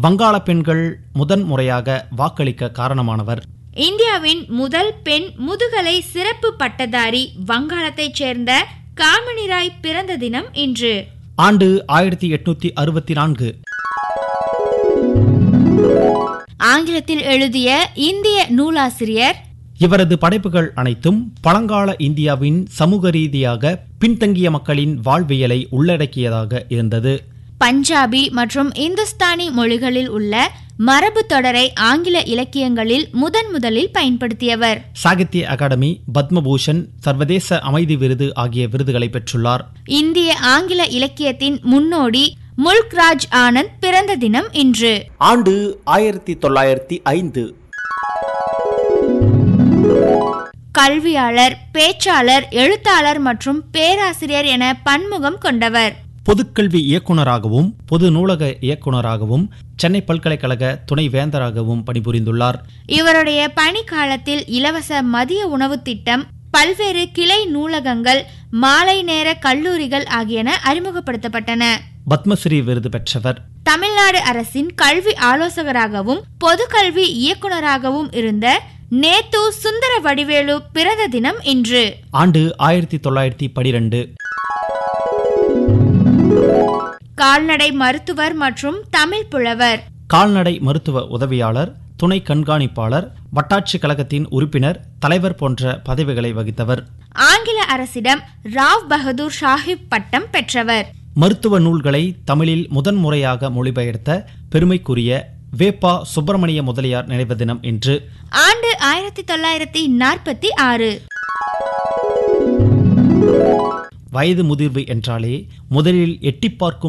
வங்காள பெண்கள் முதன் முறையாக வாக்களிக்க காரணமானவர் இந்தியாவின் முதல் பெண் முதுகலை சிறப்பு பட்டதாரி வங்காளத்தைச் சேர்ந்த காமினி ராய் பிறந்த தினம் இன்று ஆண்டு ஆயிரத்தி எட்நூத்தி அறுபத்தி நான்கு ஆங்கிலத்தில் எழுதிய இந்திய நூலாசிரியர் இவரது படைப்புகள் அனைத்தும் பழங்கால இந்தியாவின் சமூக ரீதியாக பின்தங்கிய மக்களின் வாழ்வியலை உள்ளடக்கியதாக இருந்தது பஞ்சாபி மற்றும் இந்துஸ்தானி மொழிகளில் உள்ள மரபு தொடரை ஆங்கில இலக்கியங்களில் முதன் முதலில் பயன்படுத்தியவர் சாகித்ய அகாடமி பத்மபூஷன் சர்வதேச அமைதி விருது ஆகிய விருதுகளை பெற்றுள்ளார் இந்திய ஆங்கில இலக்கியத்தின் முன்னோடி முல்க்ராஜ் ஆனந்த் பிறந்த தினம் இன்று ஆண்டு ஆயிரத்தி தொள்ளாயிரத்தி ஐந்து கல்வியாளர் பேச்சாளர் எழுத்தாளர் மற்றும் பேராசிரியர் என பன்முகம் கொண்டவர் பொதுக்கல்வி இயக்குனராகவும் பொது நூலக இயக்குனராகவும் சென்னை பல்கலைக்கழக துணை வேந்தராகவும் பணிபுரிந்துள்ளார் இவருடைய பணி காலத்தில் இலவச மதிய உணவு திட்டம் பல்வேறு கிளை நூலகங்கள் மாலை நேர கல்லூரிகள் ஆகியன அறிமுகப்படுத்தப்பட்டன பத்மஸ்ரீ விருது பெற்றவர் தமிழ்நாடு அரசின் கல்வி ஆலோசகராகவும் பொது கல்வி இயக்குனராகவும் இருந்த நேத்து சுந்தர வடிவேலு பிறந்த தினம் இன்று ஆண்டு ஆயிரத்தி தொள்ளாயிரத்தி பனிரெண்டு கால்நடை மருத்துவர் மற்றும் தமிழ் புலவர் கால்நடை மருத்துவ உதவியாளர் துணை கண்காணிப்பாளர் வட்டாட்சி கழகத்தின் உறுப்பினர் தலைவர் போன்ற பதவிகளை வகித்தவர் ஆங்கில அரசிடம் ராவ் பகதூர் சாஹிப் பட்டம் பெற்றவர் மருத்துவ நூல்களை தமிழில் முதன்முறையாக மொழிபெயர்த்த பெருமைக்குரிய வேப்பா சுப்பிரமணிய முதலியார் நினைவு தினம் இன்று ஆண்டு ஆயிரத்தி தொள்ளாயிரத்தி நாற்பத்தி ஆறு வயது முதிர்வு என்றாலே முதலில் எட்டிப் பார்க்கும்